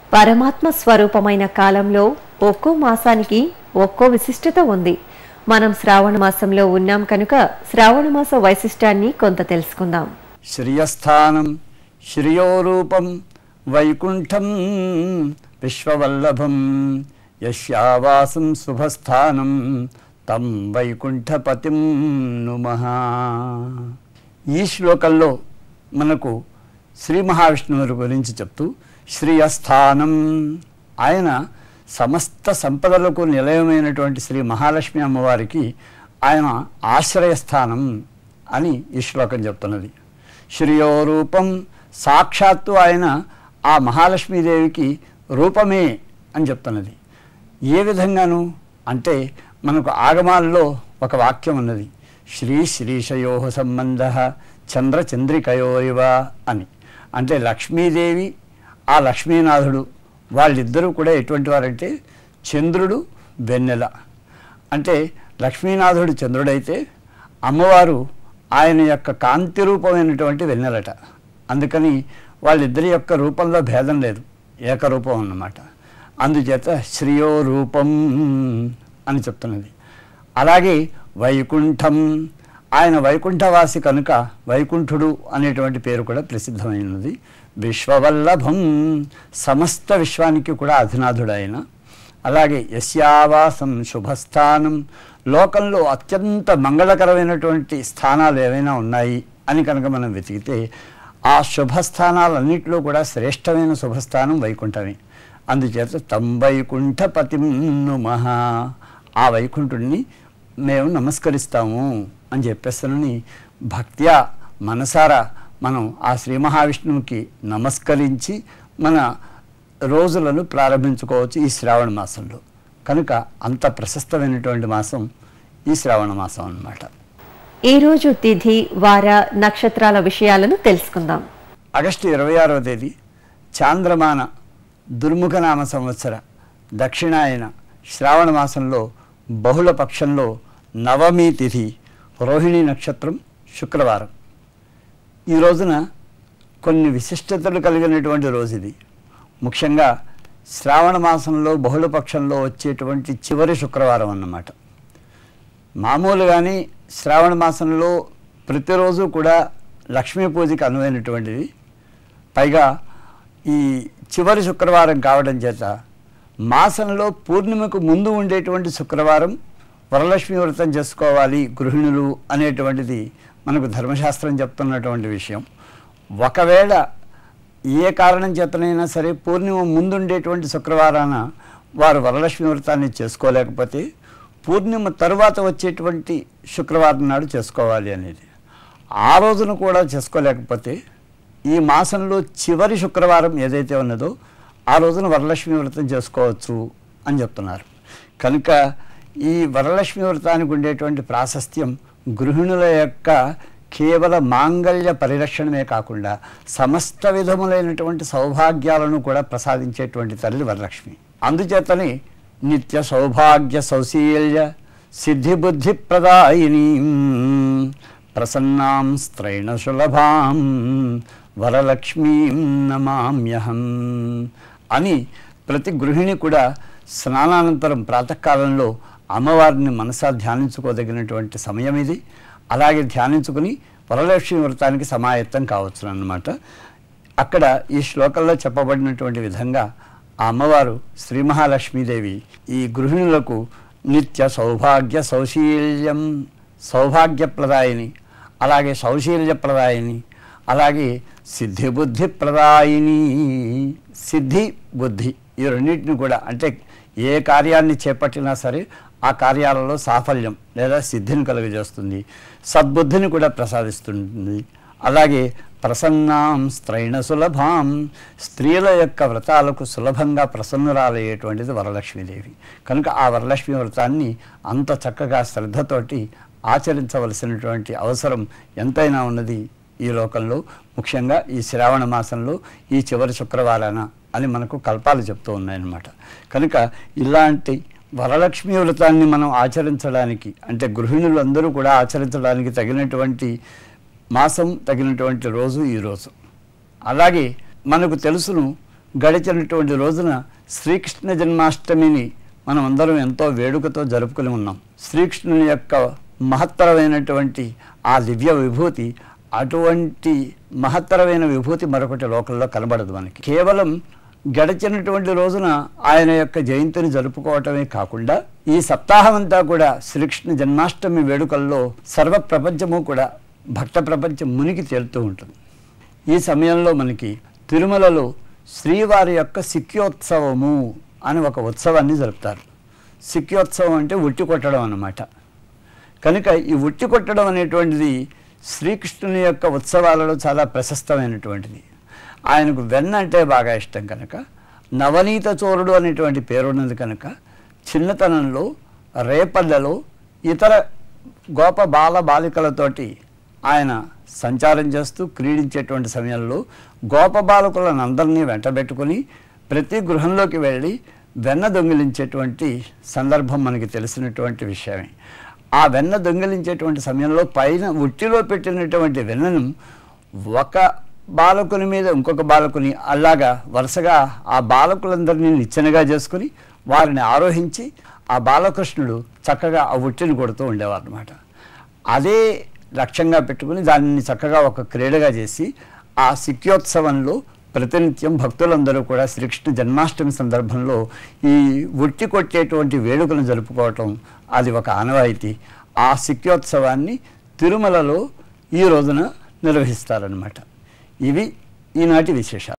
పరమాత్మ స్వరూపమైన కాలంలో ఒక్కో మాసానికి ఒక్కో విశిష్టత ఉంది మనం శ్రావణ మాసంలో ఉన్నాం కనుక శ్రావణ మాస వైశిష్టాన్ని కొంత తెలుసుకుందాం శ్రియస్థానం శ్రియోరూపం వైకుంఠం విశ్వవల్లభం యస్యావాసం శుభస్థానం తం వైకుంఠపతిం నుమః ఈ శ్లోకంలో మనకు శ్రీ మహావిష్ణువు గురించి చెప్తూ శ్రియస్థానం ఆయన సమస్త సంపదలకు నిలయమైనటువంటి శ్రీ మహాలక్ష్మి అమ్మవారికి ఆయన ఆశ్రయస్థానం అని ఈ శ్లోకం చెప్తున్నది శ్రియోరూపం సాక్షాత్తు ఆయన ఆ మహాలక్ష్మీదేవికి రూపమే అని చెప్తున్నది ఏ విధంగాను అంటే మనకు ఆగమాల్లో ఒక వాక్యం ఉన్నది శ్రీ శ్రీశయో సంబంధ చంద్ర చంద్రికయోరివ అని అంటే లక్ష్మీదేవి ఆ లక్ష్మీనాథుడు వాళ్ళిద్దరూ కూడా ఎటువంటి వారంటే చంద్రుడు వెన్నెల అంటే లక్ష్మీనాథుడు చంద్రుడైతే అమ్మవారు ఆయన యొక్క కాంతి రూపమైనటువంటి వెన్నెలట అందుకని వాళ్ళిద్దరి యొక్క రూపంలో భేదం లేదు ఏకరూపం అన్నమాట అందుచేత శ్రియో రూపం అని చెప్తున్నది అలాగే వైకుంఠం ఆయన వైకుంఠవాసి కనుక వైకుంఠుడు అనేటువంటి పేరు కూడా ప్రసిద్ధమైనది విశ్వవల్లభం సమస్త విశ్వానికి కూడా అధినాథుడు ఆయన అలాగే యస్యావాసం శుభస్థానం లోకంలో అత్యంత మంగళకరమైనటువంటి స్థానాలు ఏవైనా ఉన్నాయి అని కనుక మనం వెతికితే ఆ శుభస్థానాలన్నింటిలో కూడా శ్రేష్టమైన శుభస్థానం వైకుంఠమే అందుచేత తం వైకుంఠపతిం నుమః ఆ వైకుంఠుడిని మేము నమస్కరిస్తాము అని చెప్పేస్తానని భక్త్యా మనసారా మనం ఆ శ్రీ మహావిష్ణువుకి నమస్కరించి మన రోజులను ప్రారంభించుకోవచ్చు ఈ శ్రావణ మాసంలో కనుక అంత ప్రశస్తమైనటువంటి మాసం ఈ శ్రావణ మాసం అన్నమాట ఈ రోజు తిథి వార నక్షత్రాల విషయాలను తెలుసుకుందాం ఆగస్టు ఇరవై ఆరవ తేదీ చాంద్రమాన దుర్ముఖనామ సంవత్సర దక్షిణాయన శ్రావణ మాసంలో బహుళ పక్షంలో నవమి తిథి రోహిణి నక్షత్రం శుక్రవారం ఈ రోజున కొన్ని విశిష్టతలు కలిగినటువంటి రోజు ఇది ముఖ్యంగా శ్రావణ మాసంలో బహుళ పక్షంలో వచ్చేటువంటి చివరి శుక్రవారం అన్నమాట మామూలుగానే శ్రావణ మాసంలో ప్రతిరోజు కూడా లక్ష్మీ పూజకి అనువైనటువంటిది పైగా ఈ చివరి శుక్రవారం కావడం చేత మాసంలో పూర్ణిమకు ముందు ఉండేటువంటి శుక్రవారం వరలక్ష్మి వ్రతం చేసుకోవాలి గృహిణులు అనేటువంటిది మనకు ధర్మశాస్త్రం చెప్తున్నటువంటి విషయం ఒకవేళ ఏ కారణం చేతనైనా సరే పూర్ణిమ ముందుండేటువంటి శుక్రవారాన వారు వరలక్ష్మి వ్రతాన్ని చేసుకోలేకపోతే పూర్ణిమ తరువాత వచ్చేటువంటి శుక్రవారం నాడు చేసుకోవాలి అనేది ఆ రోజున కూడా చేసుకోలేకపోతే ఈ మాసంలో చివరి శుక్రవారం ఏదైతే ఉన్నదో ఆ రోజున వరలక్ష్మి వ్రతం చేసుకోవచ్చు అని చెప్తున్నారు కనుక ఈ వరలక్ష్మి వ్రతానికి ఉండేటువంటి ప్రాశస్త్యం గృహిణుల యొక్క కేవల మాంగళ్య పరిరక్షణమే కాకుండా సమస్త విధములైనటువంటి సౌభాగ్యాలను కూడా ప్రసాదించేటువంటి తల్లి వరలక్ష్మి అందుచేతనే నిత్య సౌభాగ్య సౌశీల్య సిద్ధిబుద్ధి ప్రదాయిని ప్రసన్నాం స్త్రైణ సులభాం వరలక్ష్మీం నమామ్యహం అని ప్రతి గృహిణి కూడా స్నానానంతరం ప్రాతకాలంలో అమ్మవారిని మనసా ధ్యానించుకోదగినటువంటి సమయం ఇది అలాగే ధ్యానించుకుని వరలక్ష్మి వ్రతానికి సమాయత్తం కావచ్చు అన్నమాట అక్కడ ఈ శ్లోకంలో చెప్పబడినటువంటి విధంగా ఆ అమ్మవారు శ్రీ మహాలక్ష్మీదేవి ఈ గృహిణులకు నిత్య సౌభాగ్య సౌశీల్యం సౌభాగ్యప్రదాయిని అలాగే సౌశీల్యప్రదాయిని అలాగే సిద్ధి బుద్ధి ప్రదాయిని సిద్ధి బుద్ధి ఈ రెండింటిని కూడా అంటే ఏ కార్యాన్ని చేపట్టినా సరే ఆ కార్యాలలో సాఫల్యం లేదా సిద్ధిని కలుగజేస్తుంది సద్బుద్ధిని కూడా ప్రసాదిస్తుంది అలాగే ప్రసన్నాం స్త్రైణ సులభాం స్త్రీల యొక్క వ్రతాలకు సులభంగా ప్రసన్నురాలయ్యేటువంటిది వరలక్ష్మీదేవి కనుక ఆ వరలక్ష్మి వ్రతాన్ని అంత చక్కగా శ్రద్ధతోటి ఆచరించవలసినటువంటి అవసరం ఎంతైనా ఉన్నది ఈ లోకంలో ముఖ్యంగా ఈ శ్రావణ మాసంలో ఈ చివరి శుక్రవారాన అని మనకు కల్పాలు చెప్తూ ఉన్నాయన్నమాట కనుక ఇలాంటి వరలక్ష్మి వ్రతాన్ని మనం ఆచరించడానికి అంటే గృహిణులందరూ కూడా ఆచరించడానికి తగినటువంటి మాసం తగినటువంటి రోజు ఈ రోజు అలాగే మనకు తెలుసును గడిచినటువంటి రోజున శ్రీకృష్ణ జన్మాష్టమిని మనం అందరం ఎంతో వేడుకతో జరుపుకుని ఉన్నాం శ్రీకృష్ణుని యొక్క మహత్తరమైనటువంటి ఆ దివ్య విభూతి అటువంటి మహత్తరమైన విభూతి మరొకటి లోకంలో కనబడదు మనకి కేవలం గడిచినటువంటి రోజున ఆయన యొక్క జయంతిని జరుపుకోవటమే కాకుండా ఈ సప్తాహం అంతా కూడా శ్రీకృష్ణ జన్మాష్టమి వేడుకల్లో సర్వ ప్రపంచము కూడా భక్త ప్రపంచం మునిగి తేలుతూ ఉంటుంది ఈ సమయంలో మనకి తిరుమలలో శ్రీవారి యొక్క సిక్యోత్సవము అని ఒక ఉత్సవాన్ని జరుపుతారు సిక్యోత్సవం అంటే ఉట్టి కొట్టడం అన్నమాట కనుక ఈ ఉట్టి కొట్టడం అనేటువంటిది శ్రీకృష్ణుని యొక్క ఉత్సవాలలో చాలా ప్రశస్తమైనటువంటిది ఆయనకు వెన్న అంటే బాగా ఇష్టం కనుక నవనీత చోరుడు అనేటువంటి పేరున్నది కనుక చిన్నతనంలో రేపల్లెలో ఇతర గోప బాల బాలికలతోటి ఆయన సంచారం చేస్తూ క్రీడించేటువంటి సమయంలో గోప బాలకులను అందరినీ వెంటబెట్టుకొని ప్రతి గృహంలోకి వెళ్ళి వెన్న దొంగిలించేటువంటి సందర్భం మనకి తెలిసినటువంటి విషయమే ఆ వెన్న దొంగిలించేటువంటి సమయంలో పైన ఉట్టిలో పెట్టినటువంటి వెన్నను ఒక బాలకుని మీద ఇంకొక బాలకుని అలాగా వరుసగా ఆ బాలకులందరినీ నిచ్చెనగా చేసుకుని వారిని ఆరోహించి ఆ బాలకృష్ణుడు చక్కగా ఆ ఉట్టిని కొడుతూ ఉండేవారు అనమాట అదే లక్ష్యంగా పెట్టుకుని దానిని చక్కగా ఒక క్రీడగా చేసి ఆ సిక్యోత్సవంలో ప్రతినిత్యం భక్తులందరూ కూడా శ్రీకృష్ణ జన్మాష్టమి సందర్భంలో ఈ ఉట్టి కొట్టేటువంటి వేడుకలను జరుపుకోవటం అది ఒక ఆనవాయితీ ఆ సిక్యోత్సవాన్ని తిరుమలలో ఈ రోజున నిర్వహిస్తారనమాట ఇవి ఈనాటి విశేషాలు